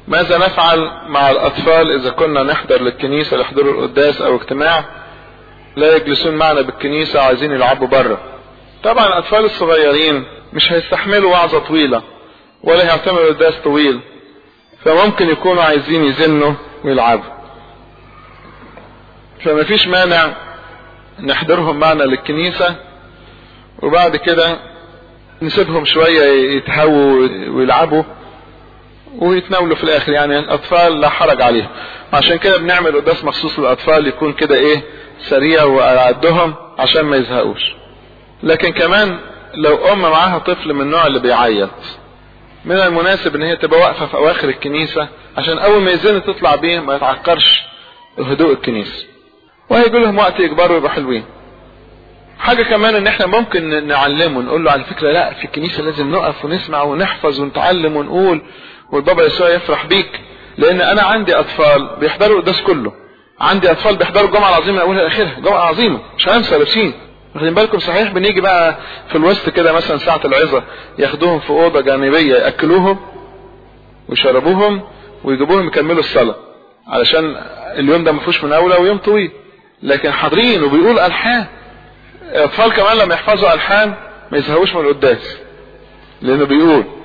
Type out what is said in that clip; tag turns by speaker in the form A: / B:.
A: ماذا نفعل مع الاطفال اذا كنا نحضر للكنيسة يحضروا القداس او اجتماع لا يجلسون معنا بالكنيسة عايزين يلعبوا بره طبعا الاطفال الصغيرين مش هيستحملوا وعظة طويلة ولا هيعتمدوا قداس طويل فممكن يكونوا عايزين يزنوا ويلعبوا فما فيش مانع نحضرهم معنا للكنيسة وبعد كده نسيبهم شوية يتهووا ويلعبوا ويتناولوا في الاخر يعني الاطفال لا حرج عليهم عشان كده بنعمل قداس مخصوص للاطفال يكون كده ايه سريع وقعدهم عشان ما يزهقوش لكن كمان لو ام معاها طفل من النوع اللي بيعيط من المناسب ان هي تبقى واقفه في اواخر الكنيسه عشان اول ما يزن تطلع بيه ما يتعكرش هدوء الكنيسه وهيجي لهم وقت يكبروا ويبقوا حلوين حاجة كمان ان احنا ممكن نعلمه نقول له على فكرة لا في الكنيسة لازم نقف ونسمع ونحفظ ونتعلم ونقول والبابا يسوع يفرح بيك لان انا عندي اطفال بيحضروا القداس كله عندي اطفال بيحضروا الجمعة العظيمة من اولها لاخرها جمعة عظيمة مش هنسى لابسين واخدين بالكم صحيح بنيجي بقى في الوسط كده مثلا ساعة العظة ياخدوهم في اوضة جانبية ياكلوهم ويشربوهم ويجيبوهم يكملوا الصلاة علشان اليوم ده ما فيهوش مناولة ويوم طويل لكن حاضرين وبيقول الحان الاطفال كمان لما يحفظوا الحان ما يزهقوش من القداس لانه بيقول